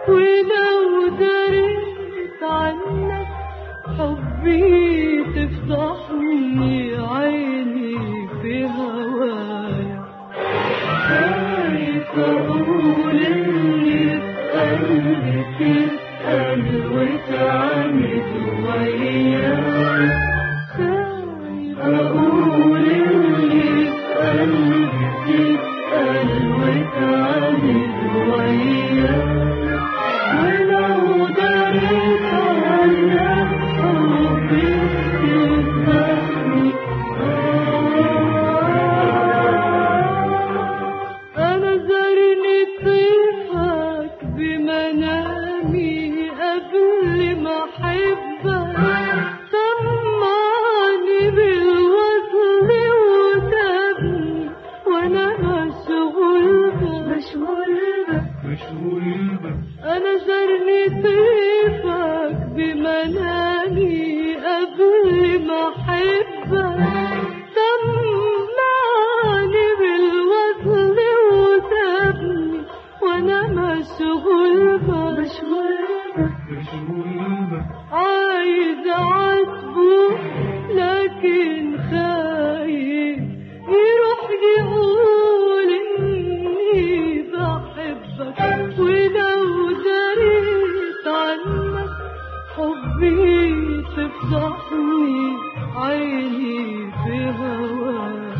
ولو دريت عنك حبي تفضحني عيني في هوايا خايف اقول اللي في قلبي تسأل وتعند وياك خايف اقول اللي في قلبي تسأل وتعند وياك ولو دريت عنك حبي تفضحني أنا زارني طيفك بمنامي قبل ما أحبك طمعني بالوصل وسابني وأنا مشغول بك مشغول بك مشغول بك أنا زارني طيفك بمنامي قبل ما أحبك سمعني بالوصل وسابني وأنا مشغول بك مشغول بك مشغول بك عايز أعاتبه لكن خايف يروح يقول إني بحبك ولو دريت عنك حبي تفضحني عيني في هوايا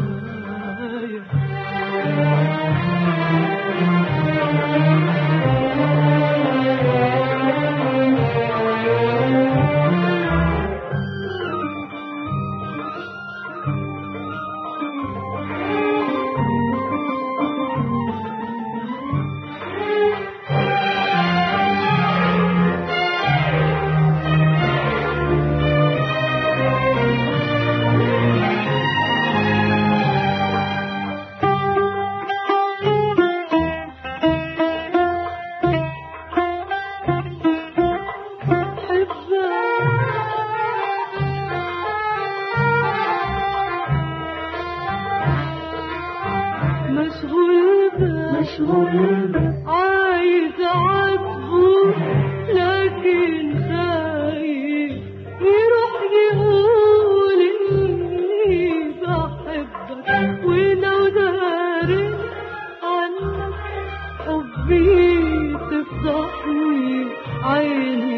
مشغول بك مشغول بك عايز اعاتبه لكن خايف يروح يقول اني بحبك ولو داري عنك حبي تفضحني عيني